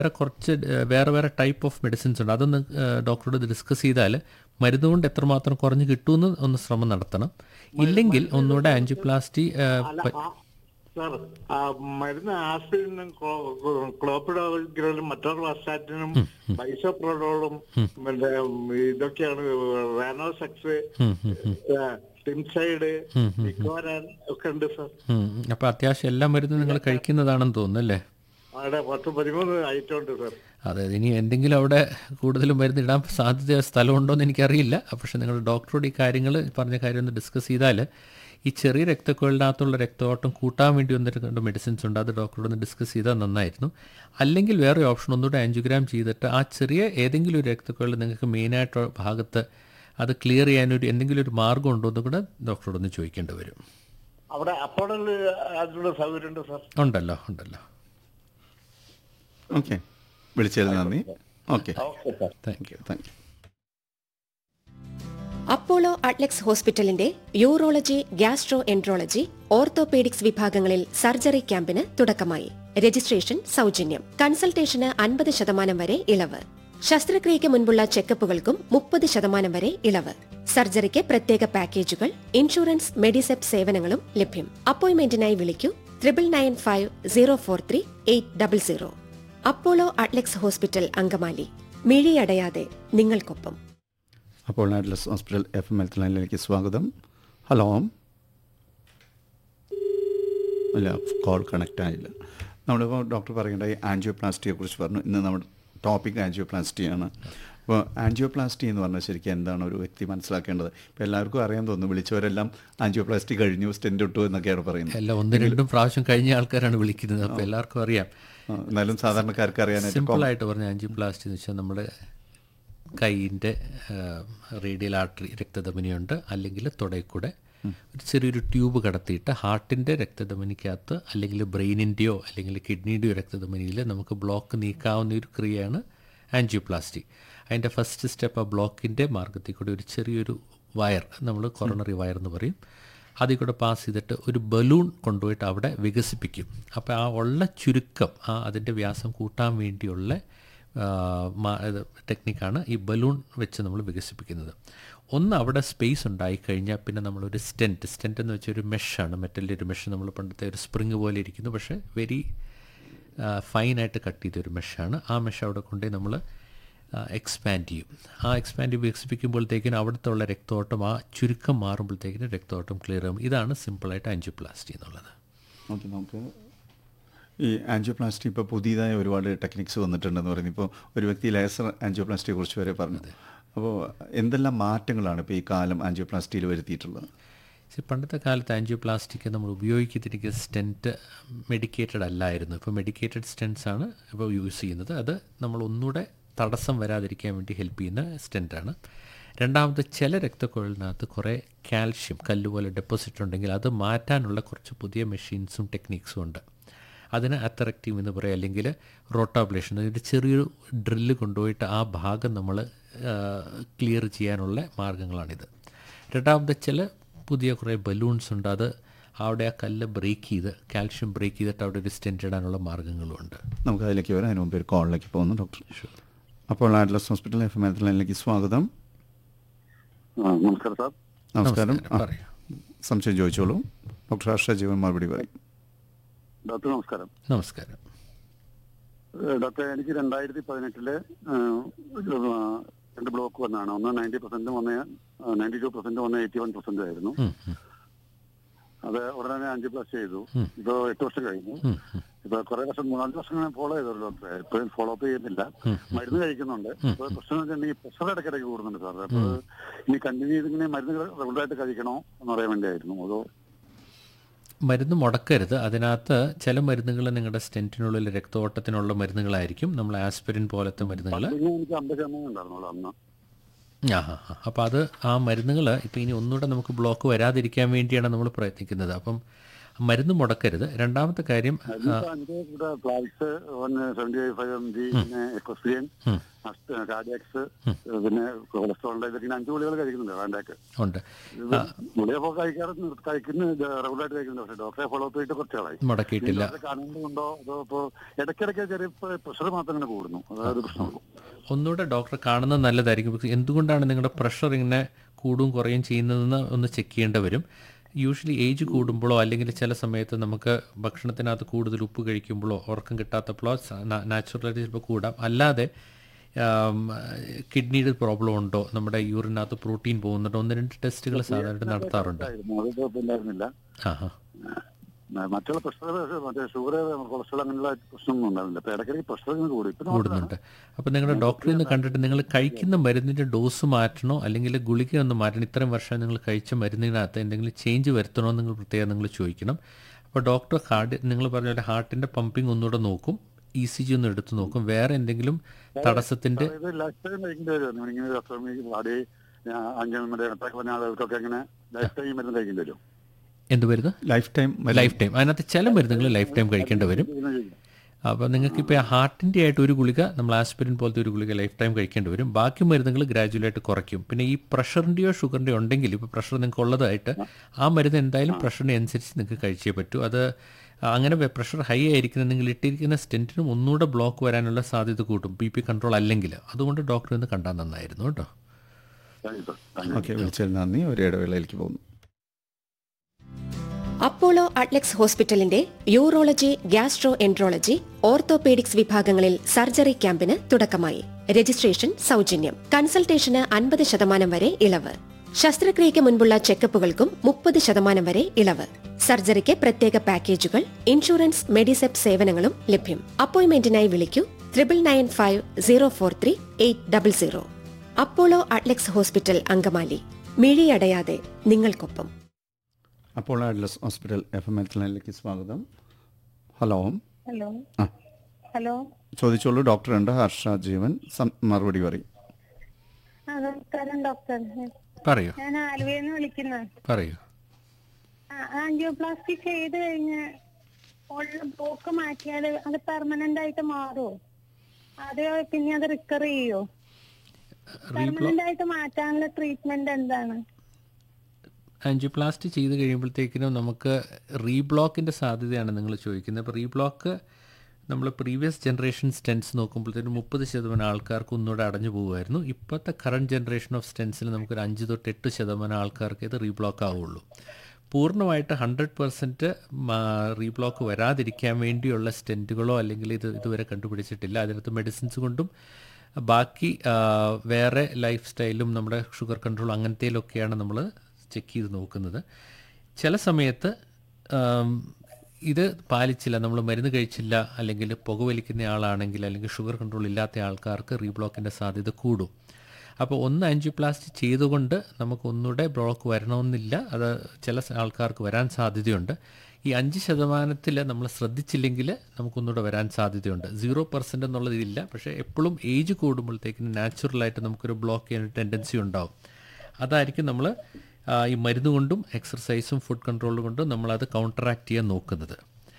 വേറെ കുറച്ച് ഏഹ്, വേറെ വേറെ ടൈപ്പ് ഓഫ് മെഡിസിൻസ് ഉണ്ട് അതൊന്ന് ഏഹ്, ഡോക്ടറോട് ഡിസ്കസ് ചെയ്താൽ മരുന്ന് കൊണ്ട് എത്രമാത്രം കുറഞ്ഞ് കിട്ടുമെന്ന് ഒന്ന് ശ്രമം നടത്തണം ഇല്ലെങ്കിൽ ഒന്നുകൂടെ ആൻജിയോപ്ലാസ്റ്റി ഏഹ്, അല്ല പ- ആ, സാർ ആ മരുന്ന് ആസ്പിരിനും ക്ലോപ്പിഡോഗ്രാലും മറ്റൊരു വാസ്റ്റാറ്റിനും ബൈസോപ്രോഡോളും മറ്റേ ഇതൊക്കെയാണ് റാനോസെക്സ് ടിംസൈഡ് ഇക്വാരാൻ ഒക്കെ ഉണ്ട് സാർ ഉം, അപ്പോൾ അത്യാവശ്യം എല്ലാ മരുന്നും നിങ്ങൾ കഴിക്കുന്നതാണെന്ന് തോന്നുന്നു അല്ലേ അവിടെ പത്ത് പതിമൂന്ന് ഐറ്റം ഉണ്ട് സാർ അതെ ഇനി എന്തെങ്കിലും അവിടെ കൂടുതൽ മരുന്ന് ഇടാൻ സാധ്യത സ്ഥലമുണ്ടോ എന്ന് എനിക്കറിയില്ല പക്ഷേ നിങ്ങൾ ഡോക്ടറോട് ഈ കാര്യങ്ങൾ പറഞ്ഞ കാര്യം ഒന്ന് ഡിസ്കസ് ചെയ്താൽ ഈ ചെറിയ രക്തക്കുഴലിനകത്തുള്ള രക്തഓട്ടം കൂട്ടാൻ വേണ്ടി ഒന്ന് രണ്ട് മെഡിസിൻസ് ഉണ്ട് അത് ഡോക്ടറോട് ഒന്ന് ഡിസ്കസ് ചെയ്താൽ നന്നായിരുന്നു അല്ലെങ്കിൽ വേറെ ഓപ്ഷൻ ഒന്നുകൂടെ ആൻജിയോഗ്രാം ചെയ്തിട്ട് ആ ചെറിയ ഏതെങ്കിലും ഒരു രക്തക്കുഴൽ നിങ്ങൾക്ക് മെയിനായിട്ട് ഭാഗത്ത് അത് ക്ലിയർ ചെയ്യാനൊരു എന്തെങ്കിലും ഒരു മാർഗ്ഗം ഉണ്ടോ എന്ന് കൂടെ ഡോക്ടറോട് ഒന്ന് ചോദിക്കേണ്ടി വരും അവിടെ അപ്പോഴല്ല അതിനുള്ള സൗകര്യം ഉണ്ട് സാർ ഉണ്ടല്ലോ ഉണ്ടല്ലോ ഓക്കെ വിളിച്ചതിൽ നന്ദി okay okay sir thank you thank you Apollo Adlux ഹോസ്പിറ്റലിന്റെ യൂറോളജി ഗ്യാസ്ട്രോ എൻട്രോളജി ഓർത്തോപീഡിക്സ് വിഭാഗങ്ങളിൽ സർജറി ക്യാമ്പിന് തുടക്കമായി രജിസ്ട്രേഷൻ സൗജന്യം കൺസൾട്ടേഷന് അൻപത് ശതമാനം വരെ ഇളവ് ശസ്ത്രക്രിയയ്ക്ക് മുൻപുള്ള ചെക്കപ്പുകൾക്കും മുപ്പത് ശതമാനം വരെ ഇളവ് സർജറിക്ക് പ്രത്യേക പാക്കേജുകൾ ഇൻഷുറൻസ് മെഡിസെപ് സേവനങ്ങളും ലഭ്യം അപ്പോയിന്റ്മെന്റിനായി വിളിക്കൂ triple nine five zero four three eight double zero Apollo Adlux hospital Angamaly മിഴിയടയാതെ നിങ്ങൾക്കൊപ്പം Apollo Adlux hospital F M health ലൈനിലേക്ക് സ്വാഗതം ഹലോ അല്ല കോൾ കണക്റ്റ് ആയില്ല നമ്മളിപ്പോൾ ഡോക്ടർ പറയേണ്ടായി ആൻജിയോപ്ലാസ്റ്റിയെ കുറിച്ച് പറഞ്ഞു ഇന്ന് നമ്മുടെ ടോപ്പിക് ആൻജിയോപ്ലാസ്റ്റിയാണ് അപ്പോൾ ആൻജിയോപ്ലാസ്റ്റി എന്ന് പറഞ്ഞാൽ ശരിക്കും എന്താണ് ഒരു വ്യക്തി മനസ്സിലാക്കേണ്ടത് ഇപ്പോൾ എല്ലാവർക്കും അറിയാൻ തോന്നുന്നു വിളിച്ചവരെല്ലാം ആൻജിയോപ്ലാസ്റ്റി കഴിഞ്ഞു സ്റ്റെൻറ്റ് ഇട്ടു എന്നൊക്കെയാണ് പറയുന്നത് എല്ലാം ഒന്ന് രണ്ടും പ്രാവശ്യം കഴിഞ്ഞ ആൾക്കാരാണ് വിളിക്കുന്നത് അപ്പോൾ എല്ലാവർക്കും അറിയാം ആ, എന്നാലും സാധാരണക്കാർക്ക് അറിയാനായിട്ട് സിമ്പിളായിട്ട് പറഞ്ഞ ആൻജിയോപ്ലാസ്റ്റി എന്ന് വെച്ചാൽ നമ്മുടെ കൈയിൻ്റെ റേഡിയൽ ആർട്ടറി രക്തധമനിയുണ്ട് അല്ലെങ്കിൽ തുടയിൽ കൂടെ ഒരു ചെറിയൊരു ട്യൂബ് കടത്തിയിട്ട് ഹാർട്ടിൻ്റെ രക്തധമനിക്കകത്ത് അല്ലെങ്കിൽ ബ്രെയിനിൻ്റെയോ അല്ലെങ്കിൽ കിഡ്നിയുടെയോ രക്തധമനിയിൽ നമുക്ക് ബ്ലോക്ക് നീക്കാവുന്ന ഒരു ക്രിയയാണ് ആൻജിയോപ്ലാസ്റ്റി അതിൻ്റെ ഫസ്റ്റ് സ്റ്റെപ്പ് ആ ബ്ലോക്കിൻ്റെ മാർഗത്തിൽ കൂടി ഒരു ചെറിയൊരു വയർ നമ്മൾ കൊറോണറി വയർ എന്ന് പറയും അതിൽ കൂടെ പാസ് ചെയ്തിട്ട് ഒരു ബലൂൺ കൊണ്ടുപോയിട്ട് അവിടെ വികസിപ്പിക്കും അപ്പോൾ ആ ഉള്ള ചുരുക്കം ആ അതിൻ്റെ വ്യാസം കൂട്ടാൻ വേണ്ടിയുള്ള ആ, മാ- ഇത് ടെക്നിക്കാണ് ഈ ബലൂൺ വെച്ച് നമ്മൾ വികസിപ്പിക്കുന്നത് ഒന്ന് അവിടെ സ്പേസ് ഉണ്ടായിക്കഴിഞ്ഞാൽ പിന്നെ നമ്മളൊരു സ്റ്റെൻറ്റ് സ്റ്റെൻറ്റ് എന്ന് വെച്ചാൽ ഒരു മെഷാണ് മെറ്റലിൻ്റെ ഒരു മെഷ് നമ്മൾ പണ്ടത്തെ ഒരു സ്പ്രിങ് പോലെ ഇരിക്കുന്നു പക്ഷേ വെരി ഫൈനായിട്ട് കട്ട് ചെയ്ത ഒരു മെഷാണ് ആ മെഷ് അവിടെ കൊണ്ടുപോയി നമ്മൾ എക്സ്പാൻഡ് ചെയ്യും ആ എക്സ്പാൻഡ് വികസിപ്പിക്കുമ്പോഴത്തേക്കിനും അവിടുത്തെ ഉള്ള രക്തോട്ടം ആ ചുരുക്കം മാറുമ്പോഴത്തേക്കിനും രക്തോട്ടം ക്ലിയർ ആകും ഇതാണ് സിമ്പിളായിട്ട് ആൻജിയോപ്ലാസ്റ്റി എന്നുള്ളത് ഓക്കെ നമുക്ക് ഈ ആൻജിയോപ്ലാസ്റ്റി ഇപ്പോൾ പുതിയതായ ഒരുപാട് ടെക്നിക്സ് വന്നിട്ടുണ്ടെന്ന് പറയുന്നു ഇപ്പോൾ ഒരു വ്യക്തി ലേസർ ആൻജിയോപ്ലാസ്റ്റിയെ കുറിച്ച് വരെ പറഞ്ഞു അപ്പോൾ എന്തെല്ലാം മാറ്റങ്ങളാണ് ഇപ്പോൾ ഈ കാലം ആൻജിയോപ്ലാസ്റ്റിയിൽ വരുത്തിയിട്ടുള്ളത് പക്ഷേ പണ്ടത്തെ കാലത്ത് ആൻജിയോപ്ലാസ്റ്റിക്ക് നമ്മൾ ഉപയോഗിക്കുന്നിരിക്കുന്ന സ്റ്റെൻറ്റ് മെഡിക്കേറ്റഡ് അല്ലായിരുന്നു ഇപ്പോൾ മെഡിക്കേറ്റഡ് സ്റ്റെൻസ് ആണ് ഇപ്പോൾ യൂസ് ചെയ്യുന്നത് അത് നമ്മൾ ഒന്നുകൂടെ തടസ്സം വരാതിരിക്കാൻ വേണ്ടി ഹെൽപ്പ് ചെയ്യുന്ന സ്റ്റെൻറ്റാണ് രണ്ടാമത് ചില രക്തക്കുഴലിനകത്ത് കുറേ കാൽഷ്യം കല്ലുപോലെ ഡെപ്പോസിറ്റ് ഉണ്ടെങ്കിൽ അത് മാറ്റാനുള്ള കുറച്ച് പുതിയ മെഷീൻസും ടെക്നിക്സും ഉണ്ട് അതിന് അത്തറക്റ്റീവ് എന്ന് പറയുക അല്ലെങ്കിൽ റോട്ടാബ്ലേഷൻ ഒരു ചെറിയൊരു ഡ്രില്ല് കൊണ്ടുപോയിട്ട് ആ ഭാഗം നമ്മൾ ക്ലിയർ ചെയ്യാനുള്ള മാർഗങ്ങളാണിത് രണ്ടാമത് ചില പുതിയ കുറേ ബലൂൺസ് ഉണ്ട് അത് അവിടെ ആ കല്ല് ബ്രേക്ക് ചെയ്ത് കാൽഷ്യം ബ്രേക്ക് ചെയ്തിട്ട് അവിടെ ഒരു സ്റ്റെൻറ്റ് ഇടാനുള്ള മാർഗ്ഗങ്ങളും ഉണ്ട് നമുക്ക് അതിലേക്ക് വരാം അതിന് മുമ്പ് ഒരു കോളിലേക്ക് പോകുന്നു doctor Apollo Adlux hospital F M health ലൈനിലേക്ക് സ്വാഗതം ആ, നമസ്കാരം സാർ നമസ്കാരം ആ, പറയൂ സംശയം ചോദിച്ചോളൂ ഡോക്ടർ ഹർഷ ജീവൻ മറുപടി പറയും ഡോക്ടർ നമസ്കാരം നമസ്കാരം ഏഹ് ഡോക്ടർ എനിക്ക് രണ്ടായിരത്തി പതിനെട്ടില് ഏഹ്, ഒരു, ആ, രണ്ട് ബ്ലോക്ക് വന്നാണ് ഒന്ന് നയൻറ്റി പെർസെന്റ് വന്ന് നയൻറ്റി ടു പെർസെന്റ് വന്ന് എയ്റ്റി വൺ പെർസെന്റ് ആയിരുന്നു ഉം, ഉം, അത് ഉടനെ അഞ്ച് പ്ലസ് ചെയ്തു ഉം. ഇപ്പൊ എട്ട് വർഷം കഴിഞ്ഞു ഉം, ഉം. ഇപ്പൊ കുറെ വർഷം മൂന്നാല് വർഷം ഞാൻ ഫോളോ ചെയ്തു ഡോക്ടറെ ഇപ്പോഴും ഫോളോ അപ്പ് ചെയ്യുന്നില്ല മരുന്ന് കഴിക്കുന്നുണ്ട് ഇപ്പൊ പ്രശ്നം എന്ന് വെച്ചിട്ടുണ്ടെങ്കിൽ പ്രഷർ ഇടയ്ക്കിടയ്ക്ക് കൂടുന്നുണ്ട് സാർ അപ്പൊ ഇനി കണ്ടിന്യൂ ചെയ്തിങ്ങനെ മരുന്ന് റെഗുലറായിട്ട് കഴിക്കണോ എന്ന് പറയാൻ വേണ്ടിയായിരുന്നു അതോ മരുന്ന് മുടക്കരുത് അതിനകത്ത് ചില മരുന്നുകൾ നിങ്ങളുടെ സ്റ്റെൻറ്റിനുള്ളിൽ രക്തഓട്ടത്തിനുള്ള മരുന്നുകളായിരിക്കും നമ്മൾ ആസ്പിരിൻ പോലത്തെ മരുന്നുകൾ പിന്നെ എനിക്ക് അമ്പത് ശതമാനം ഉണ്ടായിരുന്നുള്ളൂ അന്ന് ആ ഹാ ഹാ അപ്പോൾ അത് ആ മരുന്നുകൾ ഇപ്പോൾ ഇനി ഒന്നുകൂടെ നമുക്ക് ബ്ലോക്ക് വരാതിരിക്കാൻ വേണ്ടിയാണ് നമ്മൾ പ്രയത്നിക്കുന്നത് അപ്പം മരുന്ന് മുടക്കരുത് രണ്ടാമത്തെ കാര്യം ആ, അതിനിപ്പോ അതിന്റെ കൂടെ flax seventy five M G പിന്നെ എക്വസ്ട്രിയൻ കാർഡിയാക്സ് പിന്നെ കൊളസ്ട്രോളിന്റെ ഇതൊക്കെ ഇങ്ങനെ അഞ്ച് ഗുളികൾ കഴിക്കുന്നുണ്ട് വേണ്ടൊക്കെ ഉണ്ട് ഇത് ഗുളികപ്പോ കഴിക്കാറ് നിർ- കഴിക്കുന്ന റെഗുലറായിട്ട് കഴിക്കുന്നുണ്ട് പക്ഷേ ഡോക്ടറെ ഫോളോ അപ്പ് ചെയ്തിട്ട് കുറച്ച് ആളായി മുടക്കിയിട്ടില്ല ഡോക്ടറെ കാണുന്നുണ്ടോ അതോ ഇപ്പോ ഇടയ്ക്കിടയ്ക്ക് ചെറിയ പ്രഷർ മാത്രം ഇങ്ങനെ കൂടുന്നു അതൊരു പ്രശ്നമുള്ളൂ ഒന്നുകൂടെ ഡോക്ടറെ കാണുന്നത് നല്ലതായിരിക്കും because എന്തുകൊണ്ടാണ് നിങ്ങളുടെ പ്രഷർ ഇങ്ങനെ കൂടും കുറയും ചെയ്യുന്നതെന്ന് ഒന്ന് ചെക്ക് ചെയ്യേണ്ടി വരും യൂഷ്വലി ഏജ് കൂടുമ്പോഴോ അല്ലെങ്കിൽ ചില സമയത്ത് നമുക്ക് ഭക്ഷണത്തിനകത്ത് കൂടുതൽ ഉപ്പ് കഴിക്കുമ്പോഴോ ഉറക്കം കിട്ടാത്തപ്പോഴോ നാച്ചുറലായിട്ട് ചിലപ്പോൾ കൂടാം അല്ലാതെ കിഡ്നിയുടെ പ്രോബ്ലം ഉണ്ടോ നമ്മുടെ യൂറിനകത്ത് പ്രോട്ടീൻ പോകുന്നുണ്ടോ ഒന്ന് രണ്ട് ടെസ്റ്റുകൾ സാധാരണ നടത്താറുണ്ട് ആയിരുന്നു അത് കുഴപ്പമില്ലായിരുന്നില്ല ആ ഹാ ആ, മറ്റുള്ള പ്രഷർ മറ്റേ ഷുഗർ കൊളസ്ട്രോൾ അങ്ങനെയുള്ള പ്രശ്നമൊന്നും ഉണ്ടാവില്ല ഇപ്പൊ ഇടയ്ക്കിടയ്ക്ക് പ്രഷർ ഇങ്ങനെ കൂടും ഇപ്പൊ കൂടുന്നുണ്ട് അപ്പോൾ നിങ്ങളുടെ ഡോക്ടറിൽ നിന്ന് കണ്ടിട്ട് നിങ്ങൾ കഴിക്കുന്ന മരുന്നിൻ്റെ ഡോസ് മാറ്റണോ അല്ലെങ്കിൽ ഗുളിക ഒന്ന് മാറ്റണം ഇത്രയും വർഷം നിങ്ങൾ കഴിച്ച മരുന്നിനകത്ത് എന്തെങ്കിലും ചേഞ്ച് വരുത്തണോ എന്ന് നിങ്ങൾ പ്രത്യേകം നിങ്ങൾ ചോദിക്കണം അപ്പോൾ ഡോക്ടർ ഹാർട്ട് നിങ്ങൾ പറഞ്ഞ പോലെ ഹാർട്ടിൻ്റെ പമ്പിങ് ഒന്നുകൂടെ നോക്കും ഇ സി ജി ഒന്ന് എടുത്ത് നോക്കും വേറെ എന്തെങ്കിലും തടസ്സത്തിൻ്റെ ഇത് ലൈഫ് ടൈം കഴിക്കേണ്ടി വരും ഇങ്ങനെ അസ്ട്രോമിക്ക് പാടി അഞ്ചമിയുടെ അറ്റാക്ക് പറഞ്ഞ ആളുകൾക്കൊക്കെ അങ്ങനെ ലൈഫ് ടൈം മരുന്ന് കഴിക്കേണ്ടി വരും എന്ത് വരുന്നു ലൈഫ് ടൈം ലൈഫ് ടൈം അതിനകത്ത് ചില മരുന്നുകൾ ലൈഫ് ടൈം കഴിക്കേണ്ടി വരും അപ്പോൾ നിങ്ങൾക്ക് ഇപ്പോൾ ഹാർട്ടിൻ്റെ ആയിട്ട് ഒരു ഗുളിക നമ്മൾ ആസ്പിരിൻ പോലത്തെ ഒരു ഗുളിക ലൈഫ് ടൈം കഴിക്കേണ്ടി വരും ബാക്കി മരുന്നുകൾ ഗ്രാജുവലായിട്ട് കുറയ്ക്കും പിന്നെ ഈ പ്രഷറിൻ്റെയോ ഷുഗറിൻ്റെയോ ഉണ്ടെങ്കിൽ ഇപ്പോൾ പ്രഷർ നിങ്ങൾക്ക് ഉള്ളതായിട്ട് ആ മരുന്ന് എന്തായാലും പ്രഷറിനെ അനുസരിച്ച് നിങ്ങൾക്ക് കഴിച്ചേ പറ്റൂ അത് അങ്ങനെ പ്രഷർ ഹൈ ആയിരിക്കുന്ന നിങ്ങൾ ഇട്ടിരിക്കുന്ന സ്റ്റെൻറ്റിനും ഒന്നുകൂടെ ബ്ലോക്ക് വരാനുള്ള സാധ്യത കൂട്ടും ബി പി കൺട്രോൾ അല്ലെങ്കിൽ അതുകൊണ്ട് ഡോക്ടറെ ഒന്ന് കണ്ടാൽ നന്നായിരുന്നു കേട്ടോ thank you sir thank you okay വിളിച്ചതിൽ നന്ദി ഒരു ഇടവേളയിലേക്ക് പോകുന്നു അപ്പോളോ അട്ലക്സ് ഹോസ്പിറ്റലിന്റെ യൂറോളജി ഗ്യാസ്ട്രോ എൻട്രോളജി ഓർത്തോപീഡിക്സ് വിഭാഗങ്ങളിൽ സർജറി ക്യാമ്പിന് തുടക്കമായി രജിസ്ട്രേഷൻ സൗജന്യം കൺസൾട്ടേഷന് അൻപത് ശതമാനം വരെ ഇളവ് ശസ്ത്രക്രിയയ്ക്ക് മുൻപുള്ള ചെക്കപ്പുകൾക്കും മുപ്പത് ശതമാനം വരെ ഇളവ് സർജറിക്ക് പ്രത്യേക പാക്കേജുകൾ ഇൻഷുറൻസ് മെഡിസെപ് സേവനങ്ങളും ലഭ്യം അപ്പോയിന്റ്മെന്റിനായി വിളിക്കൂ triple nine five zero four three eight double zero Apollo Adlux hospital Angamaly മിഴിയടയാതെ നിങ്ങൾക്കൊപ്പം Apollo Adlux hospital F M എത്തിലേക്ക് സ്വാഗതം ഹലോ ഹലോ ആ ഹലോ ചോദിച്ചോളൂ ഡോക്ടർ ഉണ്ട് ഹർഷ ജീവൻ സം- മറുപടി പറയും ആ നമസ്കാരം ഡോക്ടർ പറയൂ ഞാൻ ആലുവയിൽ നിന്ന് വിളിക്കുന്ന പറയൂ ആൻജിയോപ്ലാസ്റ്റി ചെയ്ത് കഴിഞ്ഞ് ഉള്ള ബ്ലോക്ക് മാറ്റിയാൽ അത് പെർമനന്റ് ആയിട്ട് മാറുമോ അത് പിന്നെ അത് റിക്കർ ചെയ്യോ പെർമനന്റ് ആയിട്ട് മാറ്റാനുള്ള ട്രീറ്റ്മെന്റ് എന്താണ് ആൻജിയോപ്ലാസ്റ്റി ചെയ്ത് കഴിയുമ്പോഴത്തേക്കിനും നമുക്ക് റീബ്ലോക്കിൻ്റെ സാധ്യതയാണ് നിങ്ങൾ ചോദിക്കുന്നത് അപ്പോൾ റീബ്ലോക്ക് നമ്മൾ പ്രീവിയസ് ജനറേഷൻ സ്റ്റെൻസ് നോക്കുമ്പോഴത്തേനും മുപ്പത് ശതമാനം ആൾക്കാർക്ക് ഒന്നുകൂടെ അടഞ്ഞു പോകുമായിരുന്നു ഇപ്പോഴത്തെ കറണ്ട് ജനറേഷൻ ഓഫ് സ്റ്റെൻസിൽ നമുക്കൊരു അഞ്ച് തൊട്ട് എട്ട് ശതമാനം ആൾക്കാർക്ക് ഇത് റീബ്ലോക്ക് ആവുള്ളൂ പൂർണ്ണമായിട്ട് ഹൺഡ്രഡ് പെർസെൻറ്റ് റീബ്ലോക്ക് വരാതിരിക്കാൻ വേണ്ടിയുള്ള സ്റ്റെൻറ്റുകളോ അല്ലെങ്കിൽ ഇത് ഇതുവരെ കണ്ടുപിടിച്ചിട്ടില്ല അതിനകത്ത് മെഡിസിൻസ് കൊണ്ടും ബാക്കി ആ, വേറെ ലൈഫ് സ്റ്റൈലും നമ്മുടെ ഷുഗർ കൺട്രോൾ അങ്ങനത്തേലൊക്കെയാണ് നമ്മൾ ചെക്ക് ചെയ്ത് നോക്കുന്നത് ചില സമയത്ത് ആം, ഇത് പാലിച്ചില്ല നമ്മൾ മരുന്ന് കഴിച്ചില്ല അല്ലെങ്കിൽ പുകവലിക്കുന്ന ആളാണെങ്കിൽ അല്ലെങ്കിൽ ഷുഗർ കൺട്രോൾ ഇല്ലാത്ത ആൾക്കാർക്ക് റീബ്ലോക്കിൻ്റെ സാധ്യത കൂടും അപ്പോൾ ഒന്ന് ആൻജിയോപ്ലാസ്റ്റി ചെയ്തുകൊണ്ട് നമുക്ക് ഒന്നുകൂടെ ബ്ലോക്ക് വരണമെന്നില്ല അത് ചില സ- ആൾക്കാർക്ക് വരാൻ സാധ്യതയുണ്ട് ഈ അഞ്ച് ശതമാനത്തിൽ നമ്മൾ ശ്രദ്ധിച്ചില്ലെങ്കിൽ നമുക്കൊന്നുകൂടെ വരാൻ സാധ്യതയുണ്ട് സീറോ പെർസെൻ്റ് എന്നുള്ളത് ഇതില്ല പക്ഷേ എപ്പോഴും ഏജ് കൂടുമ്പോഴത്തേക്കിന് നാച്ചുറലായിട്ട് നമുക്കൊരു ബ്ലോക്ക് ചെയ്യാൻ ടെൻഡൻസി ഉണ്ടാവും അതായിരിക്കും നമ്മൾ ഈ മരുന്ന് കൊണ്ടും എക്സർസൈസും ഫുഡ് കൺട്രോൾ കൊണ്ടും നമ്മളത് കൗണ്ടറാക്ട് ചെയ്യാൻ നോക്കുന്നത്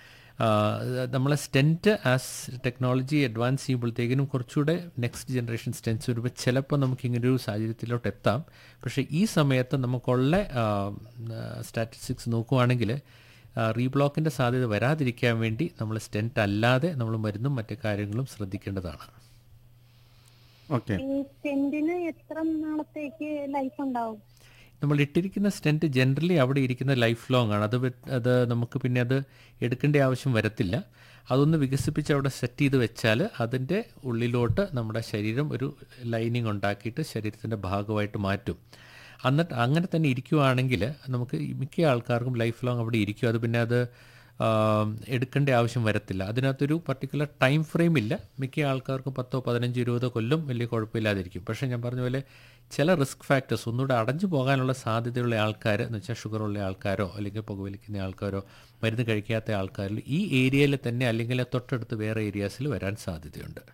നമ്മളെ സ്റ്റെൻറ്റ് ആസ് ടെക്നോളജി അഡ്വാൻസ് ചെയ്യുമ്പോഴത്തേക്കിനും കുറച്ചുകൂടെ നെക്സ്റ്റ് ജനറേഷൻ സ്റ്റെൻസ് വരുമ്പോൾ ചിലപ്പോൾ നമുക്ക് ഇങ്ങനെ ഒരു സാഹചര്യത്തിലോട്ട് എത്താം പക്ഷേ ഈ സമയത്ത് നമുക്കുള്ള സ്റ്റാറ്റിസ്റ്റിക്സ് നോക്കുവാണെങ്കിൽ റീബ്ലോക്കിൻ്റെ സാധ്യത വരാതിരിക്കാൻ വേണ്ടി നമ്മൾ സ്റ്റെൻറ്റ് അല്ലാതെ നമ്മൾ മരുന്നും മറ്റു കാര്യങ്ങളും ശ്രദ്ധിക്കേണ്ടതാണ് ഓക്കെ ഈ സ്റ്റെന്റിന് എത്ര നാളത്തേക്ക് ലൈഫ് ഉണ്ടാവും നമ്മൾ ഇട്ടിരിക്കുന്ന സ്റ്റെൻറ്റ് ജനറലി അവിടെ ഇരിക്കുന്ന ലൈഫ് ലോങ് ആണ് അത് വെ- അത് നമുക്ക് പിന്നെ അത് എടുക്കേണ്ട ആവശ്യം വരത്തില്ല അതൊന്ന് വികസിപ്പിച്ച് അവിടെ സെറ്റ് ചെയ്ത് വെച്ചാൽ അതിൻ്റെ ഉള്ളിലോട്ട് നമ്മുടെ ശരീരം ഒരു ലൈനിങ് ഉണ്ടാക്കിയിട്ട് ശരീരത്തിൻ്റെ ഭാഗമായിട്ട് മാറ്റും എന്നിട്ട് അങ്ങനെ തന്നെ ഇരിക്കുവാണെങ്കിൽ നമുക്ക് ഈ മിക്ക ആൾക്കാർക്കും ലൈഫ് ലോങ് അവിടെ ഇരിക്കും അത് പിന്നെ അത് ആം, എടുക്കേണ്ട ആവശ്യം വരത്തില്ല അതിനകത്തൊരു പർട്ടിക്കുലർ ടൈം ഫ്രെയിം ഇല്ല മിക്ക ആൾക്കാർക്കും പത്തോ പതിനഞ്ചോ ഇരുപതോ കൊല്ലം വലിയ കുഴപ്പമില്ലാതിരിക്കും പക്ഷേ ഞാൻ പറഞ്ഞ പോലെ ചില റിസ്ക് ഫാക്ടേഴ്സ് ഒന്നുകൂടെ അടഞ്ഞു പോകാനുള്ള സാധ്യതയുള്ള ആൾക്കാർ എന്ന് വെച്ചാൽ ഷുഗറുള്ള ആൾക്കാരോ അല്ലെങ്കിൽ പുകവലിക്കുന്ന ആൾക്കാരോ മരുന്ന് കഴിക്കാത്ത ആൾക്കാരിൽ ഈ ഏരിയയിൽ തന്നെ അല്ലെങ്കിൽ തൊട്ടടുത്ത് വേറെ ഏരിയാസിൽ വരാൻ സാധ്യതയുണ്ട്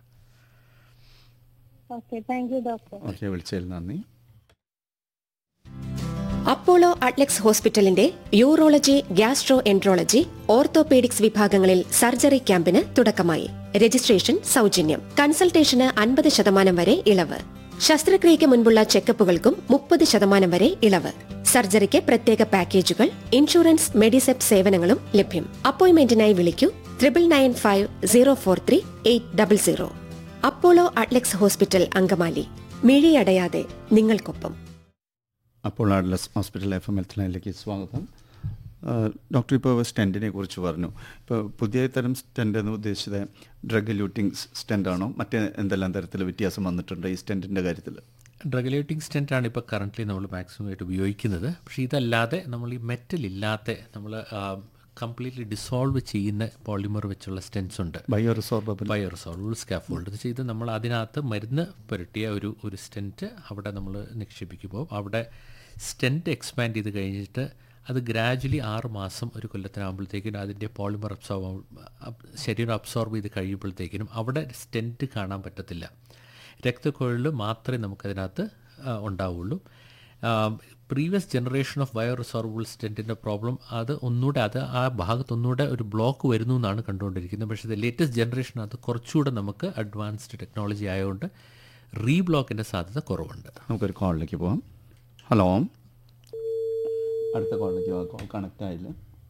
okay thank you doctor okay വിളിച്ചതിൽ നന്ദി അപ്പോളോ അട്ലക്സ് ഹോസ്പിറ്റലിന്റെ യൂറോളജി ഗ്യാസ്ട്രോ എൻട്രോളജി ഓർത്തോപീഡിക്സ് വിഭാഗങ്ങളിൽ സർജറി ക്യാമ്പിന് തുടക്കമായി രജിസ്ട്രേഷൻ സൗജന്യം കൺസൾട്ടേഷന് അൻപത് ശതമാനം വരെ ഇളവ് ശസ്ത്രക്രിയയ്ക്ക് മുൻപുള്ള ചെക്കപ്പുകൾക്കും മുപ്പത് ശതമാനം വരെ ഇളവ് സർജറിക്ക് പ്രത്യേക പാക്കേജുകൾ ഇൻഷുറൻസ് മെഡിസെപ് സേവനങ്ങളും ലഭ്യം അപ്പോയിന്റ്മെന്റിനായി വിളിക്കൂ triple nine five zero four three eight double zero Apollo Adlux hospital Angamaly മിഴിയടയാതെ നിങ്ങൾക്കൊപ്പം Apollo Adlux hospital F M health ലൈനിലേക്ക് സ്വാഗതം ആ, ഡോക്ടർ ഇപ്പോൾ സ്റ്റെൻറ്റിനെ കുറിച്ച് പറഞ്ഞു ഇപ്പോൾ പുതിയ തരം സ്റ്റെൻ്റ് എന്ന് ഉദ്ദേശിച്ചത് ഡ്രഗ് ലൂട്ടിംഗ് സ്റ്റെൻ്റ് ആണോ മറ്റ് എന്തെല്ലാം തരത്തിൽ വ്യത്യാസം വന്നിട്ടുണ്ട് ഈ സ്റ്റെൻറ്റിൻ്റെ കാര്യത്തിൽ റെഗുലേറ്റിംഗ് സ്റ്റെൻ്റ് ആണ് ഇപ്പോൾ കറൻ്റ്ലി നമ്മൾ മാക്സിമം ആയിട്ട് ഉപയോഗിക്കുന്നത് പക്ഷേ ഇതല്ലാതെ നമ്മൾ ഈ മെറ്റൽ ഇല്ലാത്ത നമ്മൾ കംപ്ലീറ്റ്ലി ഡിസോൾവ് ചെയ്യുന്ന പോളിമർ വെച്ചുള്ള സ്റ്റെൻസ് ഉണ്ട് ബയോ റിസോർബബിൾ ബയോറിസോൾവ് സ്കാഫോൾഡ് ചെയ്ത് നമ്മൾ അതിനകത്ത് മരുന്ന് പുരട്ടിയ ഒരു ഒരു സ്റ്റെൻറ്റ് അവിടെ നമ്മൾ നിക്ഷേപിക്കുമ്പോൾ അവിടെ സ്റ്റെൻറ്റ് എക്സ്പാൻഡ് ചെയ്ത് കഴിഞ്ഞിട്ട് അത് ഗ്രാജുവലി ആറ് മാസം ഒരു കൊല്ലത്തിനാകുമ്പോഴത്തേക്കിനും അതിൻ്റെ പോളിമർ അബ്സോർബ് ശരീരം അബ്സോർബ് ചെയ്ത് കഴിയുമ്പോഴത്തേക്കിനും അവിടെ സ്റ്റെൻറ്റ് കാണാൻ പറ്റത്തില്ല രക്തക്കുഴൽ മാത്രമേ നമുക്കതിനകത്ത് ആ, ഉണ്ടാവുള്ളൂ previous generation of bioresorbable സ്റ്റെൻറ്റിൻ്റെ പ്രോബ്ലം അത് ഒന്നുകൂടെ അത് ആ ഭാഗത്ത് ഒന്നുകൂടെ ഒരു ബ്ലോക്ക് വരുന്നു എന്നാണ് കണ്ടുകൊണ്ടിരിക്കുന്നത് പക്ഷേ ഇത് ലേറ്റസ്റ്റ് ജനറേഷൻ അത് കുറച്ചുകൂടെ നമുക്ക് അഡ്വാൻസ്ഡ് ടെക്നോളജി ആയതുകൊണ്ട് റീബ്ലോക്കിൻ്റെ സാധ്യത കുറവുണ്ട് നമുക്കൊരു കോളിലേക്ക് പോവാം ഹലോ അടുത്ത കോളിലേക്ക് പോവാം കോൾ കണക്റ്റ് ആയില്ല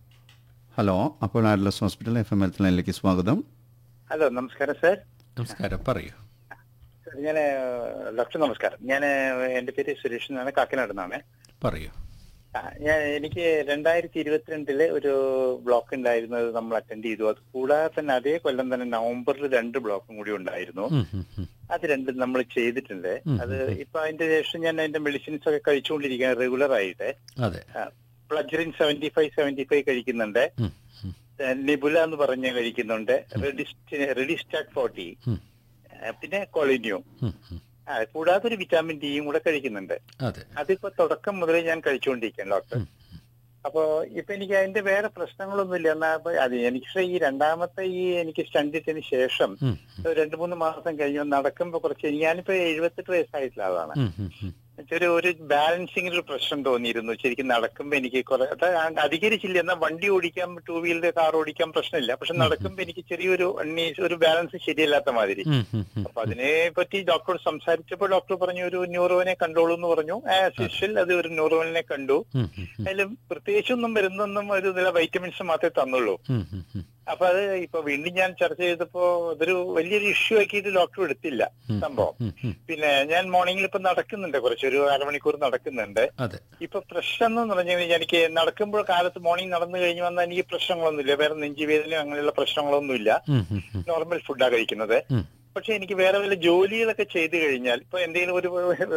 hello Apollo Adlux hospital F M health ലൈനിലേക്ക് സ്വാഗതം ഹലോ നമസ്കാരം സാർ നമസ്കാരം പറയൂ സാർ ഞാൻ ഡോക്ടർ നമസ്കാരം ഞാൻ എന്റെ പേര് സുരേഷ് എന്നാണ് കാക്കനാട് നിന്നാണ് പറയൂ ആ, ഞാൻ എനിക്ക് രണ്ടായിരത്തി ഇരുപത്തിരണ്ടില് ഒരു ബ്ലോക്ക് ഉണ്ടായിരുന്നത് നമ്മൾ അറ്റൻഡ് ചെയ്തു അത് കൂടാതെ തന്നെ അതേ കൊല്ലം തന്നെ നവംബറിൽ രണ്ട് ബ്ലോക്കും കൂടി ഉണ്ടായിരുന്നു ഉം, ഉം, ഉം. അത് രണ്ടും നമ്മൾ ചെയ്തിട്ടുണ്ട് അത് ഇപ്പൊ അതിന്റെ ശേഷം ഞാൻ അതിന്റെ മെഡിസിൻസ് ഒക്കെ കഴിച്ചുകൊണ്ടിരിക്കുകയാണ് റെഗുലർ ആയിട്ട് അതെ Plagerine seventy five seventy five കഴിക്കുന്നുണ്ട് ഉം, ഉം, നിബുല എന്ന് പറഞ്ഞ് കഴിക്കുന്നുണ്ട് റെഡിസ്റ്റാറ്റ് ഫോർട്ടി ഉം, പിന്നെ കൊളിന്യൂ ഉം, ഉം. ആ, കൂടാതെ ഒരു വിറ്റാമിൻ ഡിയും കൂടെ കഴിക്കുന്നുണ്ട് അതെ അതിപ്പോ തുടക്കം മുതലേ ഞാൻ കഴിച്ചുകൊണ്ടിരിക്കുകയാണ് ഡോക്ടർ അപ്പോ ഇപ്പൊ എനിക്ക് അതിന്റെ വേറെ പ്രശ്നങ്ങളൊന്നുമില്ല എന്നാ ഇപ്പൊ അത് എനിക്ക് ഈ രണ്ടാമത്തെ ഈ എനിക്ക് സ്റ്റണ്ടിട്ടതിന് ശേഷം ഉം, ഒരു രണ്ടു മൂന്ന് മാസം കഴിഞ്ഞു നടക്കുമ്പോ കുറച്ച് ഞാനിപ്പോ എഴുപത്തെട്ട് വയസ്സായിട്ടുള്ള ആളാണ് ഉം, ഉം, ഉം. ഒരു ഒരു ബാലൻസിങ്ങിൽ ഒരു പ്രശ്നം തോന്നിയിരുന്നു ശരിക്കും നടക്കുമ്പോ എനിക്ക് കുറെ അത് അധികരിച്ചില്ല എന്നാൽ വണ്ടി ഓടിക്കാം ടൂ വീലർ കാർ ഓടിക്കാൻ പ്രശ്നമില്ല പക്ഷെ നടക്കുമ്പോ എനിക്ക് ചെറിയൊരു unease- ഒരു ബാലൻസ് ശരിയല്ലാത്ത മാതിരി ഉം, ഉം, ഉം. അപ്പൊ അതിനെ പറ്റി ഡോക്ടറോട് സംസാരിച്ചപ്പോൾ ഡോക്ടർ പറഞ്ഞു ഒരു ന്യൂറോനെ കണ്ടോളൂ എന്ന് പറഞ്ഞു ആസ് യൂഷ്വൽ അത് ഒരു ന്യൂറോനെ കണ്ടു ഉം, ഉം, ഉം. അതിലും പ്രത്യേകിച്ചൊന്നും വരുന്നൊന്നും ഒരു ചില വൈറ്റമിൻസ് മാത്രമേ തന്നുള്ളൂ ഉം, ഉം, ഉം. അപ്പൊ അത് ഇപ്പൊ വീണ്ടും ഞാൻ ചർച്ച ചെയ്തപ്പോ അതൊരു വലിയൊരു ഇഷ്യൂ ആക്കിയിട്ട് ഡോക്ടർ എടുത്തില്ല സംഭവം ഉം, ഉം. പിന്നെ ഞാൻ മോർണിംഗിൽ ഇപ്പൊ നടക്കുന്നുണ്ട് കുറച്ചൊരു അരമണിക്കൂർ നടക്കുന്നുണ്ട് അതെ ഇപ്പൊ പ്രശ്നം എന്ന് പറഞ്ഞു കഴിഞ്ഞാൽ എനിക്ക് നടക്കുമ്പോൾ കാലത്ത് മോർണിംഗ് നടന്നു കഴിഞ്ഞു വന്നാൽ എനിക്ക് പ്രശ്നങ്ങളൊന്നുമില്ല വേറെ നെഞ്ചുവേദനയോ അങ്ങനെയുള്ള പ്രശ്നങ്ങളൊന്നുമില്ല ഉം, ഉം, ഉം. നോർമൽ ഫുഡാ കഴിക്കുന്നത് ഉം. പക്ഷെ എനിക്ക് വേറെ വല്ല ജോലികളൊക്കെ ചെയ്തു കഴിഞ്ഞാൽ ഇപ്പൊ എന്തെങ്കിലും ഒരു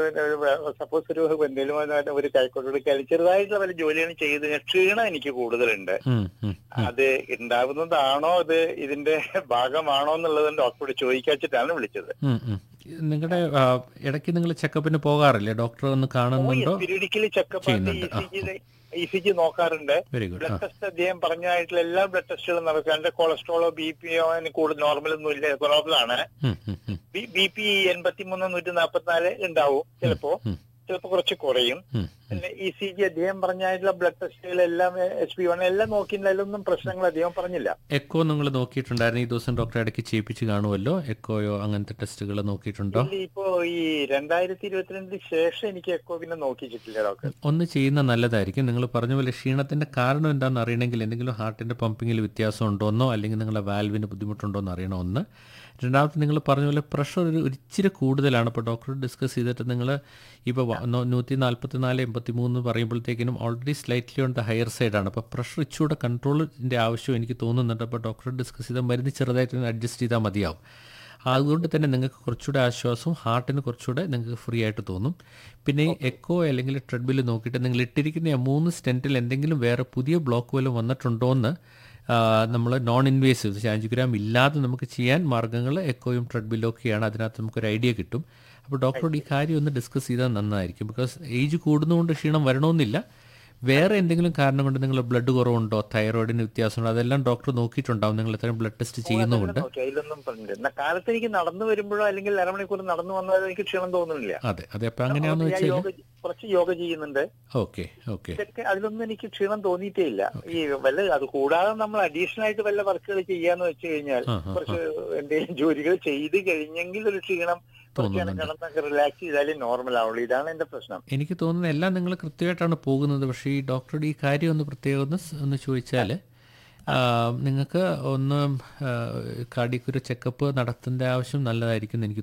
സപ്പോസ് ഒരു എന്തെങ്കിലും ഒരു- ഒരു കൈക്കൊടുക്കൽ ചെറുതായിട്ടുള്ള വല്ല ജോലികളും ചെയ്ത് കഴിഞ്ഞാൽ ക്ഷീണം എനിക്ക് കൂടുതലുണ്ട് ഉം, ഉം. അത് ഉണ്ടാവുന്നതാണോ അത് ഇതിന്റെ ഭാഗമാണോ എന്നുള്ളത് ഡോക്ടറോട് ചോദിക്കാച്ചിട്ടാണ് വിളിച്ചത് ഉം, ഉം. നിങ്ങളുടെ ആ, ഇടയ്ക്ക് നിങ്ങൾ ചെക്കപ്പിന് പോകാറില്ലേ ഡോക്ടർ ഒന്ന് കാണുന്നുണ്ടോ പീരിയഡിക്കലി ചെക്കപ്പ് ചെയ്യുന്നുണ്ട്. E C G E C G നോക്കാറുണ്ട് വെരി ഗുഡ് ആ ബ്ലഡ് ടെസ്റ്റ് അദ്ദേഹം പറഞ്ഞതായിട്ടുള്ള എല്ലാ ബ്ലഡ് ടെസ്റ്റുകളും നടക്കുക എന്റെ കൊളസ്ട്രോളോ ബി പിയോ കൂടുതൽ നോർമൽ ഒന്നും ഇല്ല നോർമലാണ് ഉം, ഉം, ഉം. ബി പി എൺപത്തിമൂന്ന് നൂറ്റി നാൽപ്പത്തിനാല് ഉണ്ടാവും ചിലപ്പോ ഉം. ചിലപ്പോ കുറച്ച് കുറയും ഉം, പിന്നെ ഇ സി ജി അദ്ദേഹം പറഞ്ഞായിട്ടുള്ള ബ്ലഡ് ടെസ്റ്റുകളെല്ലാം എച്ച് പി വൺ എല്ലാം നോക്കിയിട്ടൊന്നും പ്രശ്നങ്ങൾ അദ്ദേഹം പറഞ്ഞില്ല എക്കോ നിങ്ങൾ നോക്കിയിട്ടുണ്ടായിരുന്നു ഈ ദിവസം ഡോക്ടറെ ഇടയ്ക്ക് ചെയ്യിപ്പിച്ച് കാണുമല്ലോ എക്കോയോ അങ്ങനത്തെ ടെസ്റ്റുകൾ നോക്കിയിട്ടുണ്ടോ ഇല്ല, ഇപ്പോ ഈ രണ്ടായിരത്തി ഇരുപത്തിരണ്ടിന് ശേഷം എനിക്ക് എക്കോ പിന്നെ നോക്കിച്ചിട്ടില്ല ഡോക്ടർ ഒന്ന് ചെയ്യുന്ന നല്ലതായിരിക്കും നിങ്ങൾ പറഞ്ഞ പോലെ ക്ഷീണത്തിൻ്റെ കാരണം എന്താണെന്ന് അറിയണമെങ്കിൽ എന്തെങ്കിലും ഹാർട്ടിൻ്റെ പമ്പിങ്ങിൽ വ്യത്യാസം ഉണ്ടോന്നോ അല്ലെങ്കിൽ നിങ്ങളുടെ വാൽവിന് ബുദ്ധിമുട്ടുണ്ടോ എന്ന് അറിയണം ഒന്ന് രണ്ടാമത്തെ നിങ്ങൾ പറഞ്ഞ പോലെ പ്രഷർ ഒരു ഒരു ഇച്ചിരി കൂടുതലാണ് ഇപ്പോൾ ഡോക്ടർ ഡിസ്കസ് ചെയ്തിട്ട് നിങ്ങൾ ഇപ്പോൾ നൂറ്റി നാൽപ്പത്തി നാല് എൺപത്തി മൂന്ന് പറയുമ്പോഴത്തേക്കിനും already slightly on the higher സൈഡാണ് അപ്പോൾ പ്രഷർ ഇച്ചിരൂടെ കൺട്രോളിൻ്റെ ആവശ്യം എനിക്ക് തോന്നുന്നുണ്ട് അപ്പോൾ ഡോക്ടർ ഡിസ്കസ് ചെയ്ത മരുന്ന് ചെറുതായിട്ട് അഡ്ജസ്റ്റ് ചെയ്താൽ മതിയാവും അതുകൊണ്ട് തന്നെ നിങ്ങൾക്ക് കുറച്ചുകൂടെ ആശ്വാസവും ഹാർട്ടിന് കുറച്ചുകൂടെ നിങ്ങൾക്ക് ഫ്രീ ആയിട്ട് തോന്നും പിന്നെ ഈ എക്കോ അല്ലെങ്കിൽ ട്രെഡ്മിൽ നോക്കിയിട്ട് നിങ്ങൾ ഇട്ടിരിക്കുന്ന ആ മൂന്ന് സ്റ്റെൻറ്റിൽ എന്തെങ്കിലും വേറെ പുതിയ ബ്ലോക്ക് വല്ലതും വന്നിട്ടുണ്ടോ എന്ന് നമ്മൾ നോൺ ഇൻവേസീവ് ആൻജിയോഗ്രാം ഇല്ലാതെ നമുക്ക് ചെയ്യാൻ മാർഗ്ഗങ്ങൾ എക്കോയും ട്രെഡ്മിലും ഒക്കെയാണ് അതിനകത്ത് നമുക്കൊരു ഐഡിയ കിട്ടും അപ്പോൾ ഡോക്ടറോട് ഈ കാര്യം ഒന്ന് ഡിസ്കസ് ചെയ്താൽ നന്നായിരിക്കും ബിക്കോസ് ഏജ് കൂടുന്നതുകൊണ്ട് ക്ഷീണം വരണമെന്നില്ല വേറെ എന്തെങ്കിലും കാരണം കൊണ്ട് നിങ്ങൾ ബ്ലഡ് കുറവുണ്ടോ തൈറോയിഡിന് വ്യത്യാസമുണ്ടോ അതെല്ലാം ഡോക്ടർ നോക്കിയിട്ടുണ്ടാവും നിങ്ങൾ ഇത്രയും ബ്ലഡ് ടെസ്റ്റ് ചെയ്യുന്നുമുണ്ട് ഓക്കെ അതിലൊന്നും പറഞ്ഞില്ല എന്നാ കാലത്ത് എനിക്ക് നടന്നു വരുമ്പോഴോ അല്ലെങ്കിൽ അരമണിക്കൂർ നടന്നു വന്നാലോ എനിക്ക് ക്ഷീണം തോന്നുന്നില്ല അതെ അതെ അപ്പം അങ്ങനെയാണെന്ന് ഞാൻ വെച്ചാൽ യോഗ കുറച്ച് യോഗ ചെയ്യുന്നുണ്ട് ഓക്കെ ഓക്കെ ഇതൊക്കെ അതിലൊന്നും എനിക്ക് ക്ഷീണം തോന്നിയിട്ടേ ഇല്ല ഈ വല്ല അത് കൂടാതെ നമ്മൾ അഡീഷണൽ ആയിട്ട് വല്ല വർക്കുകൾ ചെയ്യാന്ന് വെച്ച് കഴിഞ്ഞാൽ ആ, ആ, കുറച്ച് എന്തെങ്കിലും ജോലികൾ ചെയ്ത് കഴിഞ്ഞെങ്കിൽ ഒരു ക്ഷീണം കുറച്ച് നേരം കിടന്നൊക്കെ റിലാക്സ് ചെയ്താലേ നോർമൽ ആവുള്ളൂ ഇതാണ് എന്റെ പ്രശ്നം എനിക്ക് തോന്നുന്നത് എല്ലാം നിങ്ങൾ കൃത്യമായിട്ടാണ് പോകുന്നത് പക്ഷേ ഈ ഡോക്ടറുടെ ഈ കാര്യം ഒന്ന് പ്രത്യേകം ഒന്ന് സ് ഒന്ന് ചോദിച്ചാൽ നിങ്ങൾക്ക് ഒന്ന് കാർഡിയക്കൊരു ചെക്കപ്പ് നടത്തേണ്ട ആവശ്യം നല്ലതായിരിക്കും എന്ന് എനിക്ക്